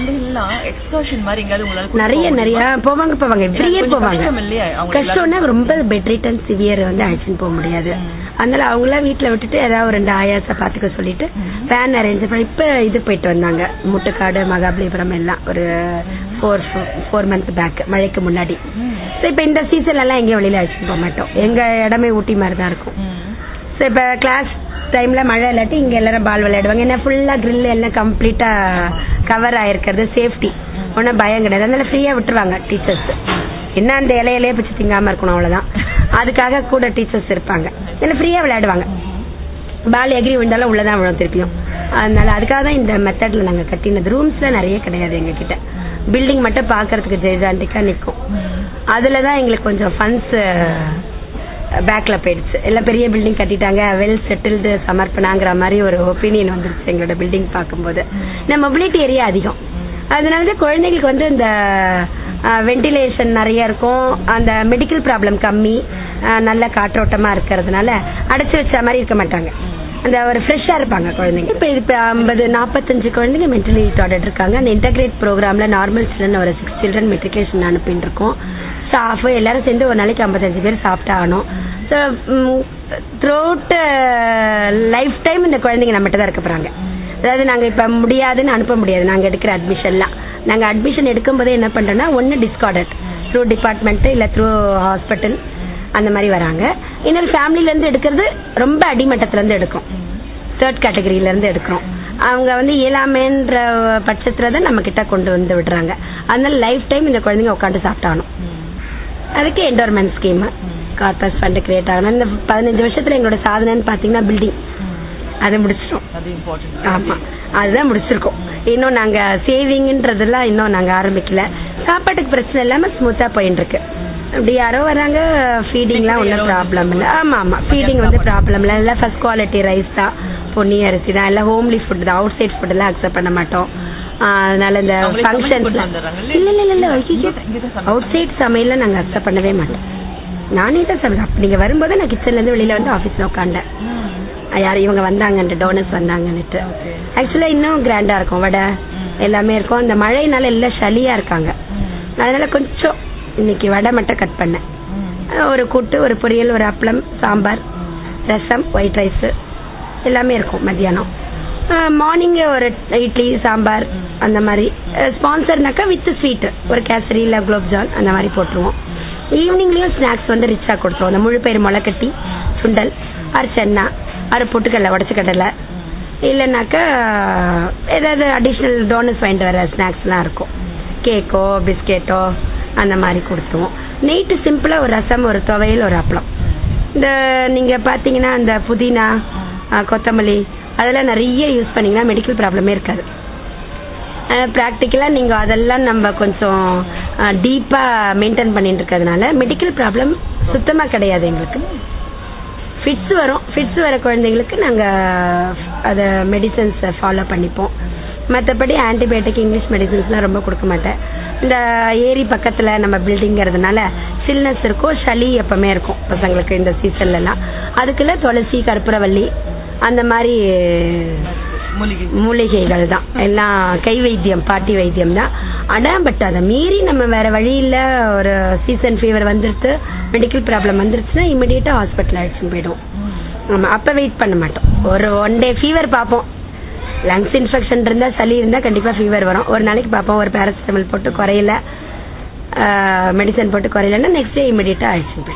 குழந்தைங்கலாம் எக்ஸ்கர்ஷன் மாதிரி எங்கயாவது உங்களால கூட்டிட்டு நிறைய போக நிறைய முடியுமா? போவாங்க போவாங்க எவ்ரி ஏன்னா இயர் கொஞ்சம் போவாங்க கஷ்டம் இல்லையா? அவங்க கஷ்டம்னா எல்லாரும் ரொம்ப பெட்ரிட் அண்ட் சிவியர் வந்து அழைச்சின்னு போக முடியாது ம். அதனால அவங்களாம் வீட்ல விட்டுட்டு ஏதாவது ஒரு ரெண்டு ஆயாச பாத்துக்க சொல்லிட்டு ம். வேன் அரேஞ்ச் பண்ணி இப்ப இது போயிட்டு வந்தாங்க முட்டுக்காடு மகாபலிபுரம் எல்லாம் ஒரு ஃபோர் ஃபோர் மந்த் பேக் மழைக்கு முன்னாடி ம். So, இப்ப இந்த சீசன் எல்லாம் எங்கேயும் வெளியில அழைச்சிட்டு போக மாட்டோம் எங்க இடமே ஊட்டி மாதிரி தான் இருக்கும் ம். ஸோ இப்போ கிளாஸ் டைம்ல மழை இல்லாட்டி இங்க எல்லாரும் பால் விளையாடுவாங்க ஏன்னா ஃபுல்லா grill எல்லாம் கம்ப்ளீட்டா கவர் ஆயிருக்கிறது சேஃப்டி ஒன்றும் பயம் கிடையாது அதனால ஃப்ரீயா விட்டுருவாங்க டீச்சர்ஸ் என்ன அந்த இலையிலேயே பிடிச்சி திங்காம இருக்கணும் அவ்வளவுதான் அதுக்காக கூட டீச்சர்ஸ் இருப்பாங்க இல்லை ஃப்ரீயா விளையாடுவாங்க பால் எகிரி விழுந்தாலும் உள்ளதான் விழும் திருப்பியும் அதனால அதுக்காக தான் இந்த மெத்தட்ல நாங்க கட்டினது ரூம்ஸ்ல நிறைய கிடையாது எங்க கிட்ட பில்டிங் மட்டும் பாக்குறதுக்கு ஜெய்ஜாண்டிக்கா நிக்கும் அதுல தான் எங்களுக்கு கொஞ்சம் ஃபண்ட்ஸ் பேக்ல போயிடுச்சு எல்லாம் பெரிய பில்டிங் கட்டிட்டாங்க வெல் செட்டில்டு சமர்ப்பணாங்கிற மாதிரி ஒரு ஒப்பீனியன் வந்துருச்சு எங்களோட பில்டிங் பார்க்கும்போது இந்த மொபிலிட்டி ஏரியா அதிகம் அதனால தான் குழந்தைங்களுக்கு வந்து இந்த வென்டிலேஷன் நிறைய இருக்கும் அந்த மெடிக்கல் ப்ராப்ளம் கம்மி அஹ், நல்ல காற்றோட்டமா இருக்கிறதுனால அடைச்சு வச்ச மாதிரி இருக்க மாட்டாங்க அந்த ஒரு ஃப்ரெஷ்ஷா இருப்பாங்க குழந்தைங்க இப்போ இப்போ ஐம்பது நாற்பத்தஞ்சு குழந்தைங்க மென்டலி ரிட்டார்டட் இருக்காங்க அந்த இன்டகிரேட் ப்ரோக்ராம்ல நார்மல் சில்ட்ரன் ஒரு சிக்ஸ் சில்ட்ரன் மெட்ரிகுலேஷன் அனுப்பிட்டு இருக்கோம் ஸ்டாஃப் எல்லாரும் சேர்ந்து ஒரு நாளைக்கு ஐம்பத்தஞ்சு பேர் சாப்பிட்டாகணும் so throughout lifetime இந்த குழந்தைங்க நம்மகிட்ட தான் இருக்க போறாங்க அதாவது நாங்க இப்ப முடியாதுன்னு அனுப்ப முடியாது நாங்க எடுக்கிற அட்மிஷன்லாம் நாங்க அட்மிஷன் எடுக்கும்போதே என்ன பண்றோம்னா ஒன்னு டிஸ்கார்டட் த்ரூ டிபார்ட்மெண்ட் இல்ல த்ரூ ஹாஸ்பிட்டல் அந்த மாதிரி வராங்க இன்னொரு ஃபேமிலில இருந்து எடுக்கிறது ரொம்ப அடிமட்டத்துல இருந்து எடுக்கும் தேர்ட் கேட்டகரியில இருந்து எடுக்கிறோம் அவங்க வந்து இயலாமைன்ற பட்சத்துல தான் நம்ம கிட்ட கொண்டு வந்து விடுறாங்க அதனால லைஃப் டைம் இந்த குழந்தைங்க உட்காந்து சாப்பிட்டாகணும் அதுக்கு endowment scheme corpus fund create ஆகணும் இந்த பதினஞ்சு வருஷத்துல எங்களோட சாதனைன்னு பாத்தீங்கன்னா பில்டிங் அதை முடிச்சிட்டோம் அது இம்பார்ட்டன்ட் ஆமா அதுதான் முடிச்சிருக்கோம் இன்னும் நாங்க சேவிங்ன்றதெல்லாம் இன்னும் நாங்க ஆரம்பிக்கல சாப்பாட்டுக்கு பிரச்சனை இல்லாம ஸ்மூத்தா போயிட்டு இருக்கு அப்படி யாரோ வராங்க ஃபீடிங்லாம் ஒன்றும் ப்ராப்ளம் இல்லை ஆமா ஆமா ஃபீடிங் வந்து ப்ராப்ளம் இல்லை எல்லாம் ஃபர்ஸ்ட் குவாலிட்டி ரைஸ் தான் பொன்னி அரிசி தான் எல்லாம் ஹோம்லி ஃபுட் தான் அவுட் சைட் ஃபுட் எல்லாம் அக்செப்ட் பண்ண மாட்டோம் ஆஹ் அதனால இந்த அவங்களே சமைச்சு ஃபங்க்ஷன்ஸ் கொண்டு வந்துடுறாங்கல்ல? இல்ல இல்ல இல்ல இங்க- இங்கதான் சமைப்பாங்க. அவுட் சைட் சமையல நாங்க அக்செப்ட் பண்ணவே மாட்டோம் நானே தான் சமைப்பேன் அப்ப நீங்க வரும்போது நான் கிச்சன்ல இருந்து வெளியில வந்து ஆபீஸ்ல உட்காண்டேன் யார் இவங்க வந்தாங்கன்ட்டு டோனர்ஸ் வந்தாங்கன்னுட்டு Okay. ஆக்சுவலா இன்னும் கிராண்டா இருக்கும் வடை எல்லாமே இருக்கும் அந்த மழைனால எல்லாம் சளியா இருக்காங்க அதனால கொஞ்சம் இன்னைக்கு வடை மட்டும் கட் பண்ணேன் அஹ் ஒரு கூட்டு ஒரு பொரியல் ஒரு அப்பளம் சாம்பார் ரசம் ஒயிட் ரைஸ் எல்லாமே இருக்கும் மத்தியானம் மார்னிங் ஒரு இட்லி சாம்பார் அந்த மாதிரி ஸ்பான்சர்னாக்கா வித் ஸ்வீட் ஒரு கேசரி இல்ல குலோப் ஜான் அந்த மாதிரி போட்டுருவோம் ஈவினிங்லயும் ஸ்நாக்ஸ் வந்து ரிச்சா கொடுத்துருவோம் அந்த முழு பயிர் முளைக்கட்டி சுண்டல் அரை சென்னா அரை பொட்டுக்கடலை உடச்சு கடலை இல்லைனாக்கா ஏதாவது அடிஷ்னல் டோனஸ் வாங்கிட்டு வர ஸ்நாக்ஸ்லாம் இருக்கும் கேக்கோ பிஸ்கெட்டோ அந்த மாதிரி கொடுத்துருவோம் நைட்டு சிம்பிளா ஒரு ரசம் ஒரு துவையல் ஒரு அப்பளம் இந்த நீங்க பாத்தீங்கன்னா அந்த புதினா ஆ, கொத்தமல்லி அதெல்லாம் நிறைய யூஸ் பண்ணீங்கன்னா மெடிக்கல் ப்ராப்ளமே இருக்காது ப்ராக்டிக்கலா நீங்க அதெல்லாம் நம்ம கொஞ்சம் டீப்பா மெயின்டைன் பண்ணிட்டு இருக்கிறதுனால மெடிக்கல் ப்ராப்ளம் சுத்தமா கிடையாது எங்களுக்கு ஃபிட்ஸ் வரும் ஃபிட்ஸ் வர குழந்தைங்களுக்கு நாங்க அத மெடிசன்ஸ் ஃபாலோ பண்ணிப்போம் மற்றபடி ஆன்டிபயோட்டிக் இங்கிலீஷ் மெடிசன்ஸ்லாம் ரொம்ப கொடுக்க மாட்டேன் இந்த ஏரி பக்கத்துல நம்ம பில்டிங்கிறதுனால சில்னஸ் இருக்கும் சளி எப்பவுமே இருக்கும் பசங்களுக்கு இந்த சீசன்ல எல்லாம் அதுக்குள்ள துளசி கற்பூரவள்ளி அந்த மாதிரி மூலிகை மூலிகைகள் தான் எல்லாம் கை வைத்தியம் பாட்டி வைத்தியம் தான் ஆனா பட் அதை மீறி நம்ம வேற வழி இல்ல ஒரு சீசன் ஃபீவர் வந்துருச்சு மெடிக்கல் ப்ராப்ளம் வந்துருச்சுன்னா இமிடியேட்டா ஹாஸ்பிட்டல் அழைச்சிட்டு போயிடுவோம் ஆமா அப்ப வெயிட் பண்ண மாட்டோம் ஒரு ஒன் டே ஃபீவர் பார்ப்போம் லங்ஸ் இன்ஃபெக்ஷன் இருந்தா சளி இருந்தா கண்டிப்பா ஃபீவர் வரும் ஒரு நாளைக்கு பார்ப்போம் ஒரு பேராசிட்டமல் போட்டு குறையல மெடிசன் போட்டு குறையலன்னா நெக்ஸ்ட் டே இமிடியேட்டா அழைச்சிட்டு போயிடுவோம்